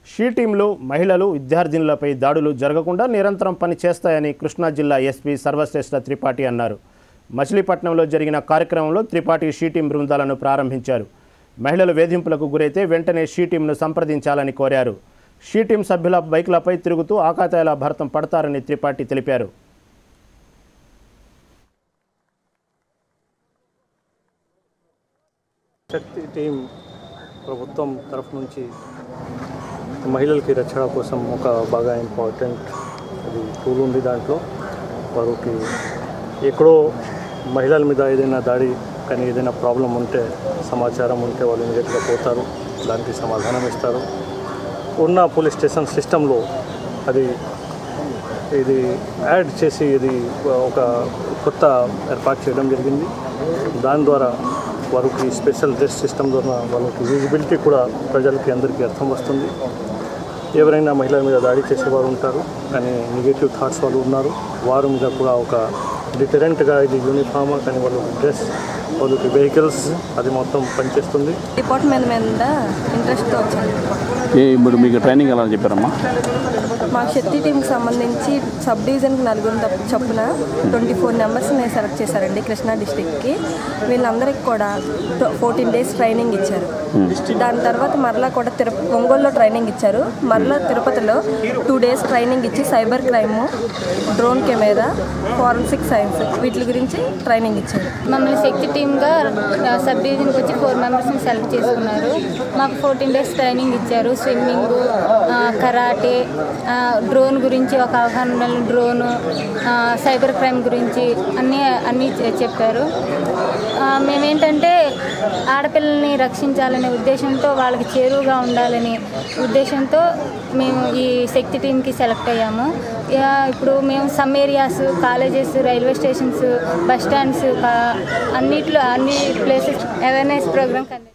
she టీంలు మహిళలు విద్యార్థినులపై దాడులు జరగకుండా నిరంతరం పనిచేస్తాయని కృష్ణా జిల్లా ఎస్పీ సర్వశ్రేష్ఠ త్రిపాఠి అన్నారు మచిలీపట్నంలో జరిగిన కార్యక్రమంలో త్రిపాఠి షీ టీం బృందాలను ప్రారంభించారు మహిళలు వేధింపులకు గురైతే వెంటనే షీ టీంను సంప్రదించాలని కోరారు షీ టీం సభ్యుల బైకులపై తిరుగుతూ ఆకాతాయిల భరతం పడతారని త్రిపాఠి తెలిపారు శక్తి టీం ప్రభుత్వం తరఫు నుంచి మహిళలకి రక్షణ కోసం ఒక బాగా ఇంపార్టెంట్ అది టూల్ ఉంది దాంట్లో వారికి ఎక్కడో మహిళల మీద ఏదైనా దాడి కానీ ఏదైనా ప్రాబ్లం ఉంటే సమాచారం ఉంటే వాళ్ళు ఇమీడియట్గా పోతారు దానికి సమాధానం ఇస్తారు ఉన్న పోలీస్ స్టేషన్ సిస్టంలో అది ఇది యాడ్ చేసి ఇది ఒక కొత్త ఏర్పాటు చేయడం జరిగింది దాని ద్వారా వారికి స్పెషల్ డ్రెస్ సిస్టమ్ ద్వారా వాళ్ళకి విజిబిలిటీ కూడా ప్రజలకి అందరికీ అర్థం వస్తుంది ఎవరైనా మహిళల మీద దాడి చేసేవారు ఉంటారు కానీ నెగిటివ్ థాట్స్ వాళ్ళు ఉన్నారు వారి మీద కూడా ఒక డిటరెంట్గా ఇది యూనిఫామ్ కానీ వాళ్ళకి డ్రెస్ వాళ్ళకి వెహికల్స్ అది మొత్తం పనిచేస్తుంది డిపార్ట్మెంట్ మీద ఇంట్రెస్ట్తో వచ్చాను ఏ ఇప్పుడు మీకు ట్రైనింగ్ ఎలా చెప్పారమ్మా మా శక్తి టీంకి సంబంధించి సబ్ డివిజన్కి నలుగురు తప్ప- చొప్పున ట్వంటీ ఫోర్ మెంబర్స్ని సెలెక్ట్ చేశారండి కృష్ణా డిస్టిక్కి వీళ్ళందరికీ కూడా ఫోర్టీన్ డేస్ ట్రైనింగ్ ఇచ్చారు దాని తర్వాత మరలా కూడా తిరు ఒంగోలులో ట్రైనింగ్ ఇచ్చారు మరలా తిరుపతిలో టూ డేస్ ట్రైనింగ్ ఇచ్చి cyber crime drone camera forensic science వీటి గురించి ట్రైనింగ్ ఇచ్చారు మమ్మల్ని శక్తి టీమ్గా ఆ, సబ్ డివిజన్కి వచ్చి ఫోర్ మెంబర్స్ని సెలెక్ట్ చేసుకున్నారు మాకు ఫోర్టీన్ డేస్ ట్రైనింగ్ ఇచ్చారు స్విమ్మింగ్ కరాటే ఆ, డ్రోన్ గురించి ఒక అవగాహన ఉన్న డ్రోను ఆ, సైబర్ క్రైమ్ గురించి అన్నీ అన్నీ చె- చెప్పారు ఆ, మేమేంటంటే ఆడపిల్లల్ని రక్షించాలనే ఉద్దేశంతో వాళ్ళకి చేరువుగా ఉండాలని ఉద్దేశంతో మేము ఈ శక్తి టీంకి సెలెక్ట్ అయ్యాము ఇక ఇప్పుడు మేము some areas colleges railway stations bus stands అన్నిట్లో అన్ని ప్లేసెస్ అవేర్నెస్ ప్రోగ్రామ్ కండక్ట్